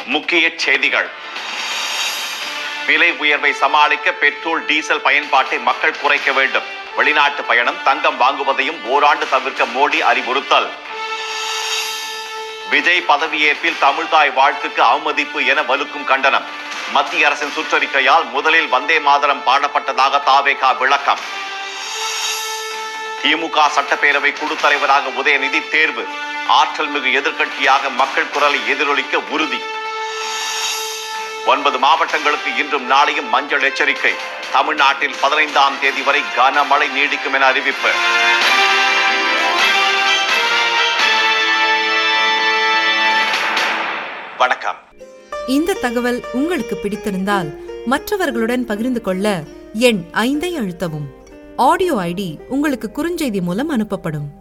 முக்கிய செய்திகள் விலை உயர்வை சமாளிக்க பெட்ரோல் டீசல் பயன்பாட்டை மக்கள் குறைக்க வேண்டும் வெளிநாட்டு பயணம் தங்கம் வாங்குவதையும் ஓராண்டு தவிர்க்க மோடி அறிவுறுத்தல் விஜய் பதவியேற்பில் தமிழ்தாய் வாழ்த்துக்கு அவமதிப்பு என வலுக்கும் கண்டனம் மத்திய அரசின் சுற்றறிக்கையால் முதலில் வந்தே மாதரம் பாடப்பட்டதாக தாவேகா விளக்கம் திமுக சட்டப்பேரவை குழு தலைவராக உதயநிதி தேர்வு ஆற்றல் மிகு எதிர்க்கட்சியாக மக்கள் குரலை எதிரொலிக்க உறுதி ஒன்பது மாவட்டங்களுக்கு இன்றும் நாளையும் மஞ்சள் எச்சரிக்கை தமிழ்நாட்டில் பதினைந்தாம் தேதி வரை கனமழை நீடிக்கும் என அறிவிப்பு வணக்கம் இந்த தகவல் உங்களுக்கு பிடித்திருந்தால் மற்றவர்களுடன் பகிர்ந்து கொள்ள எண் ஐந்தை அழுத்தவும் ஆடியோ ஐடி உங்களுக்கு குறுஞ்செய்தி மூலம் அனுப்பப்படும்